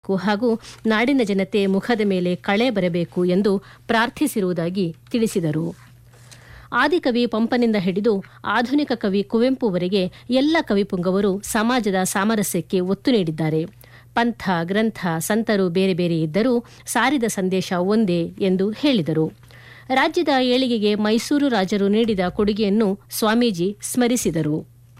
ಬರಬೇಕು ಹಾಗೂ ನಾಡಿನ ಜನತೆ ಮುಖದ ಮೇಲೆ ಕಳೆ ಬರಬೇಕು ಎಂದು ಪ್ರಾರ್ಥಿಸಿರುವುದಾಗಿ ತಿಳಿಸಿದರು ಆದಿಕವಿ ಪಂಪನಿಂದ ಹಿಡಿದು ಆಧುನಿಕ ಕವಿ ಕುವೆಂಪುವರೆಗೆ ಎಲ್ಲ ಕವಿಪುಂಗವರು ಸಮಾಜದ ಸಾಮರಸ್ಯಕ್ಕೆ ಒತ್ತು ನೀಡಿದ್ದಾರೆ ಪಂಥ ಗ್ರಂಥ ಸಂತರು ಬೇರೆ ಬೇರೆ ಇದ್ದರೂ ಸಾರಿದ ಸಂದೇಶ ಒಂದೇ ಎಂದು ಹೇಳಿದರು ರಾಜ್ಯದ ಏಳಿಗೆಗೆ ಮೈಸೂರು ರಾಜರು ನೀಡಿದ ಕೊಡುಗೆಯನ್ನು ಸ್ವಾಮೀಜಿ ಸ್ಮರಿಸಿದರು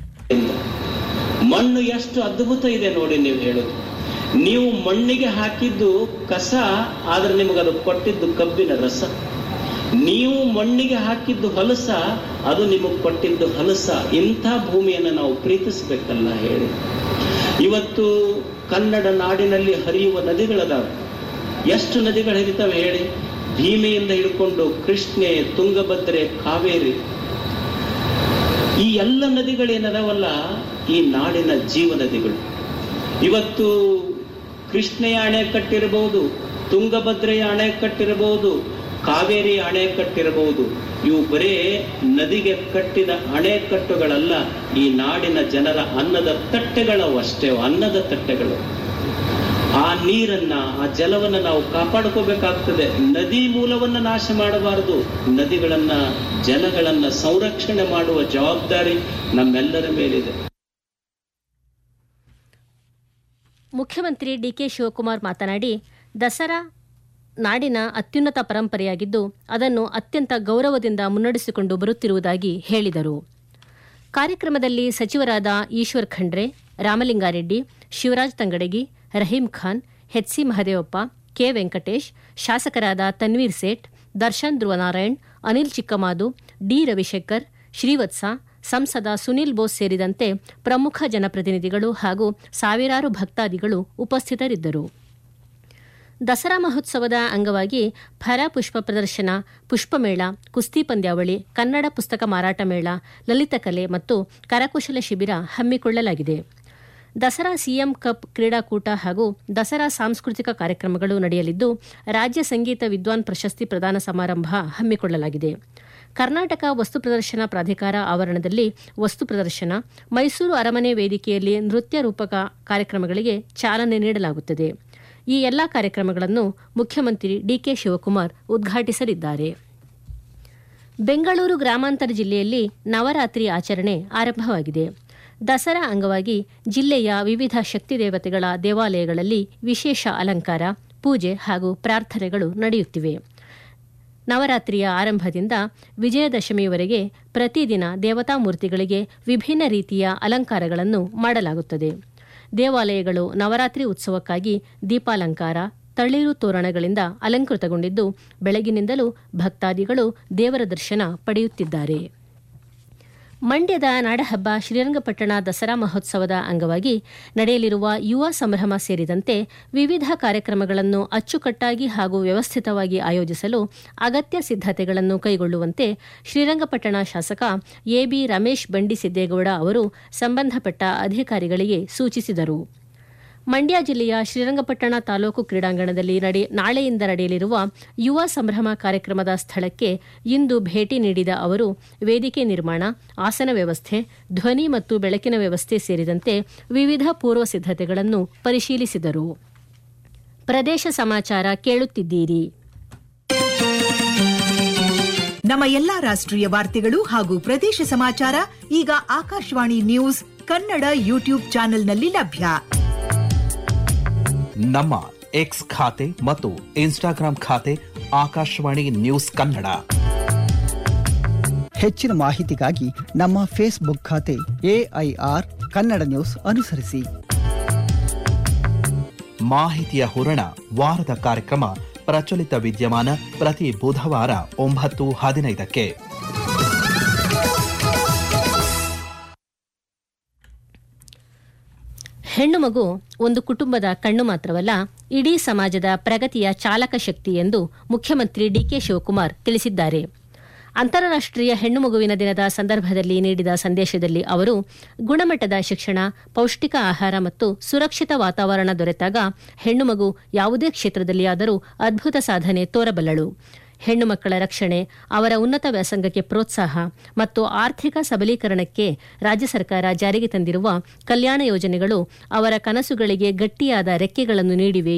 ಮಣ್ಣು ಎಷ್ಟು ಅದ್ಭುತ ಇದೆ ನೋಡಿ ನೀವು ಹೇಳೋದು ನೀವು ಮಣ್ಣಿಗೆ ಹಾಕಿದ್ದು ಕಸ ಆದ್ರೆ ನಿಮಗದು ಕೊಟ್ಟಿದ್ದು ಕಬ್ಬಿನ ರಸ ನೀವು ಮಣ್ಣಿಗೆ ಹಾಕಿದ್ದು ಹೊಲಸ ಅದು ನಿಮಗೆ ಕೊಟ್ಟಿದ್ದು ಹಲಸ ಇಂಥ ಭೂಮಿಯನ್ನು ನಾವು ಪ್ರೀತಿಸಬೇಕಲ್ಲ ಹೇಳಿ ಇವತ್ತು ಕನ್ನಡ ನಾಡಿನಲ್ಲಿ ಹರಿಯುವ ನದಿಗಳದಾವೆ ಎಷ್ಟು ನದಿಗಳು ಹರಿತಾವೆ ಹೇಳಿ ಭೀಮೆಯಿಂದ ಹಿಡ್ಕೊಂಡು ಕೃಷ್ಣೆ ತುಂಗಭದ್ರೆ ಕಾವೇರಿ ಈ ಎಲ್ಲ ನದಿಗಳೇನದಾವಲ್ಲ ಈ ನಾಡಿನ ಜೀವ ನದಿಗಳು ಇವತ್ತು ಕೃಷ್ಣೆಯ ಅಣೆಕಟ್ಟಿರಬಹುದು ತುಂಗಭದ್ರೆಯ ಅಣೆಕಟ್ಟಿರಬಹುದು ಕಾವೇರಿ ಅಣೆಕಟ್ಟಿರಬಹುದು ಇವು ಬರೇ ನದಿಗೆ ಕಟ್ಟಿದ ಅಣೆಕಟ್ಟುಗಳಲ್ಲ ಈ ನಾಡಿನ ಜನರ ಅನ್ನದ ತಟ್ಟೆಗಳು ಅಷ್ಟೇ ಅನ್ನದ ತಟ್ಟೆಗಳು ಆ ನೀರನ್ನ ಆ ಜಲವನ್ನ ನಾವು ಕಾಪಾಡ್ಕೋಬೇಕಾಗ್ತದೆ ನದಿ ಮೂಲವನ್ನ ನಾಶ ಮಾಡಬಾರದು ನದಿಗಳನ್ನ ಜಲಗಳನ್ನ ಸಂರಕ್ಷಣೆ ಮಾಡುವ ಜವಾಬ್ದಾರಿ ನಮ್ಮೆಲ್ಲರ ಮೇಲಿದೆ ಮುಖ್ಯಮಂತ್ರಿ ಡಿಕೆ ಶಿವಕುಮಾರ್ ಮಾತನಾಡಿ ದಸರಾ ನಾಡಿನ ಅತ್ಯುನ್ನತ ಪರಂಪರೆಯಾಗಿದ್ದು ಅದನ್ನು ಅತ್ಯಂತ ಗೌರವದಿಂದ ಮುನ್ನಡೆಸಿಕೊಂಡು ಬರುತ್ತಿರುವುದಾಗಿ ಹೇಳಿದರು ಕಾರ್ಯಕ್ರಮದಲ್ಲಿ ಸಚಿವರಾದ ಈಶ್ವರ್ ಖಂಡ್ರೆ ರಾಮಲಿಂಗಾರೆಡ್ಡಿ ಶಿವರಾಜ್ ತಂಗಡಗಿ ರಹೀಂ ಖಾನ್ ಎಚ್ಸಿ ಮಹದೇವಪ್ಪ ಕೆ ವೆಂಕಟೇಶ್ ಶಾಸಕರಾದ ತನ್ವೀರ್ ಸೇಠ್ ದರ್ಶನ್ ಧ್ರುವನಾರಾಯಣ್ ಅನಿಲ್ ಚಿಕ್ಕಮಾದು ಡಿ ರವಿಶೇಖರ್ ಶ್ರೀವತ್ಸ ಸಂಸದ ಸುನೀಲ್ ಬೋಸ್ ಸೇರಿದಂತೆ ಪ್ರಮುಖ ಜನಪ್ರತಿನಿಧಿಗಳು ಹಾಗೂ ಸಾವಿರಾರು ಭಕ್ತಾದಿಗಳು ಉಪಸ್ಥಿತರಿದ್ದರು ದಸರಾ ಮಹೋತ್ಸವದ ಅಂಗವಾಗಿ ಫರ ಪುಷ್ಪ ಪ್ರದರ್ಶನ ಪುಷ್ಪಮೇಳ ಕುಸ್ತಿ ಪಂದ್ಯಾವಳಿ ಕನ್ನಡ ಪುಸ್ತಕ ಮಾರಾಟ ಮೇಳ ಲಲಿತಕಲೆ ಮತ್ತು ಕರಕುಶಲ ಶಿಬಿರ ಹಮ್ಮಿಕೊಳ್ಳಲಾಗಿದೆ ದಸರಾ ಸಿಎಂ ಕಪ್ ಕ್ರೀಡಾಕೂಟ ಹಾಗೂ ದಸರಾ ಸಾಂಸ್ಕೃತಿಕ ಕಾರ್ಯಕ್ರಮಗಳು ನಡೆಯಲಿದ್ದು ರಾಜ್ಯ ಸಂಗೀತ ವಿದ್ವಾನ್ ಪ್ರಶಸ್ತಿ ಪ್ರದಾನ ಸಮಾರಂಭ ಹಮ್ಮಿಕೊಳ್ಳಲಾಗಿದೆ ಕರ್ನಾಟಕ ವಸ್ತು ಪ್ರದರ್ಶನ ಪ್ರಾಧಿಕಾರ ಆವರಣದಲ್ಲಿ ವಸ್ತು ಪ್ರದರ್ಶನ ಮೈಸೂರು ಅರಮನೆ ವೇದಿಕೆಯಲ್ಲಿ ನೃತ್ಯ ರೂಪಕ ಕಾರ್ಯಕ್ರಮಗಳಿಗೆ ಚಾಲನೆ ನೀಡಲಾಗುತ್ತದೆ ಈ ಎಲ್ಲಾ ಕಾರ್ಯಕ್ರಮಗಳನ್ನು ಮುಖ್ಯಮಂತ್ರಿ ಡಿಕೆ ಶಿವಕುಮಾರ್ ಉದ್ಘಾಟಿಸಲಿದ್ದಾರೆ ಬೆಂಗಳೂರು ಗ್ರಾಮಾಂತರ ಜಿಲ್ಲೆಯಲ್ಲಿ ನವರಾತ್ರಿ ಆಚರಣೆ ಆರಂಭವಾಗಿದೆ ದಸರಾ ಅಂಗವಾಗಿ ಜಿಲ್ಲೆಯ ವಿವಿಧ ಶಕ್ತಿ ದೇವತೆಗಳ ದೇವಾಲಯಗಳಲ್ಲಿ ವಿಶೇಷ ಅಲಂಕಾರ ಪೂಜೆ ಹಾಗೂ ಪ್ರಾರ್ಥನೆಗಳು ನಡೆಯುತ್ತಿವೆ ನವರಾತ್ರಿಯ ಆರಂಭದಿಂದ ವಿಜಯದಶಮಿಯವರೆಗೆ ಪ್ರತಿದಿನ ದೇವತಾ ಮೂರ್ತಿಗಳಿಗೆ ವಿಭಿನ್ನ ರೀತಿಯ ಅಲಂಕಾರಗಳನ್ನು ಮಾಡಲಾಗುತ್ತದೆ ದೇವಾಲಯಗಳು ನವರಾತ್ರಿ ಉತ್ಸವಕ್ಕಾಗಿ ದೀಪಾಲಂಕಾರ ತಳಿರು ತೋರಣಗಳಿಂದ ಅಲಂಕೃತಗೊಂಡಿದ್ದು ಬೆಳಗಿನಿಂದಲೂ ಭಕ್ತಾದಿಗಳು ದೇವರ ದರ್ಶನ ಪಡೆಯುತ್ತಿದ್ದಾರೆ ಮಂಡ್ಯದ ನಾಡಹಬ್ಬ ಶ್ರೀರಂಗಪಟ್ಟಣ ದಸರಾ ಮಹೋತ್ಸವದ ಅಂಗವಾಗಿ ನಡೆಯಲಿರುವ ಯುವ ಸಂಭ್ರಮ ಸೇರಿದಂತೆ ವಿವಿಧ ಕಾರ್ಯಕ್ರಮಗಳನ್ನು ಅಚ್ಚುಕಟ್ಟಾಗಿ ಹಾಗೂ ವ್ಯವಸ್ಥಿತವಾಗಿ ಆಯೋಜಿಸಲು ಅಗತ್ಯ ಸಿದ್ದತೆಗಳನ್ನು ಕೈಗೊಳ್ಳುವಂತೆ ಶ್ರೀರಂಗಪಟ್ಟಣ ಶಾಸಕ ಎಬಿ ರಮೇಶ್ ಬಂಡಿಸಿದ್ದೇಗೌಡ ಅವರು ಸಂಬಂಧಪಟ್ಟ ಅಧಿಕಾರಿಗಳಿಗೆ ಸೂಚಿಸಿದರು ಮಂಡ್ಯ ಜಿಲ್ಲೆಯ ಶ್ರೀರಂಗಪಟ್ಟಣ ತಾಲೂಕು ಕ್ರೀಡಾಂಗಣದಲ್ಲಿ ನಡೆ ನಾಳೆಯಿಂದ ನಡೆಯಲಿರುವ ಯುವ ಸಂಭ್ರಮ ಕಾರ್ಯಕ್ರಮದ ಸ್ಥಳಕ್ಕೆ ಇಂದು ಭೇಟಿ ನೀಡಿದ ಅವರು ವೇದಿಕೆ ನಿರ್ಮಾಣ ಆಸನ ವ್ಯವಸ್ಥೆ ಧ್ವನಿ ಮತ್ತು ಬೆಳಕಿನ ವ್ಯವಸ್ಥೆ ಸೇರಿದಂತೆ ವಿವಿಧ ಪೂರ್ವ ಸಿದ್ದತೆಗಳನ್ನು ಪರಿಶೀಲಿಸಿದರು ಪ್ರದೇಶ ಸಮಾಚಾರ ಕೇಳುತ್ತಿದ್ದೀರಿ ನಮ್ಮ ಎಲ್ಲಾ ರಾಷ್ಟ್ರೀಯ ವಾರ್ತೆಗಳು ಹಾಗೂ ಪ್ರದೇಶ ಸಮಾಚಾರ ಈಗ ಆಕಾಶವಾಣಿ ನ್ಯೂಸ್ ಕನ್ನಡ ಯೂಟ್ಯೂಬ್ ಚಾನೆಲ್ನಲ್ಲಿ ಲಭ್ಯ ನಮ್ಮ ಎಕ್ಸ್ ಖಾತೆ ಮತ್ತು ಇನ್ಸ್ಟಾಗ್ರಾಂ ಖಾತೆ ಆಕಾಶವಾಣಿ ನ್ಯೂಸ್ ಕನ್ನಡ ಹೆಚ್ಚಿನ ಮಾಹಿತಿಗಾಗಿ ನಮ್ಮ ಫೇಸ್ಬುಕ್ ಖಾತೆ ಎಐಆರ್ ಕನ್ನಡ ನ್ಯೂಸ್ ಅನುಸರಿಸಿ ಮಾಹಿತಿಯ ಹೂರಣ ವಾರದ ಕಾರ್ಯಕ್ರಮ ಪ್ರಚಲಿತ ವಿದ್ಯಮಾನ ಪ್ರತಿ ಬುಧವಾರ ಒಂಬತ್ತು ಹದಿನೈದಕ್ಕೆ ಹೆಣ್ಣು ಮಗು ಒಂದು ಕುಟುಂಬದ ಕಣ್ಣು ಮಾತ್ರವಲ್ಲ ಇಡೀ ಸಮಾಜದ ಪ್ರಗತಿಯ ಚಾಲಕ ಶಕ್ತಿ ಎಂದು ಮುಖ್ಯಮಂತ್ರಿ ಡಿಕೆ ಶಿವಕುಮಾರ್ ತಿಳಿಸಿದ್ದಾರೆ ಅಂತಾರಾಷ್ಟ್ರೀಯ ಹೆಣ್ಣು ಮಗುವಿನ ದಿನದ ಸಂದರ್ಭದಲ್ಲಿ ನೀಡಿದ ಸಂದೇಶದಲ್ಲಿ ಅವರು ಗುಣಮಟ್ಟದ ಶಿಕ್ಷಣ ಪೌಷ್ಟಿಕ ಆಹಾರ ಮತ್ತು ಸುರಕ್ಷಿತ ವಾತಾವರಣ ದೊರೆತಾಗ ಹೆಣ್ಣು ಮಗು ಯಾವುದೇ ಕ್ಷೇತ್ರದಲ್ಲಿ ಆದರೂ ಅದ್ಭುತ ಸಾಧನೆ ತೋರಬಲ್ಲಳು ಹೆಣ್ಣು ಮಕ್ಕಳ ರಕ್ಷಣೆ ಅವರ ಉನ್ನತ ವ್ಯಾಸಂಗಕ್ಕೆ ಪ್ರೋತ್ಸಾಹ ಮತ್ತು ಆರ್ಥಿಕ ಸಬಲೀಕರಣಕ್ಕೆ ರಾಜ್ಯ ಸರ್ಕಾರ ಜಾರಿಗೆ ತಂದಿರುವ ಕಲ್ಯಾಣ ಯೋಜನೆಗಳು ಅವರ ಕನಸುಗಳಿಗೆ ಗಟ್ಟಿಯಾದ ರೆಕ್ಕೆಗಳನ್ನು ನೀಡಿವೆ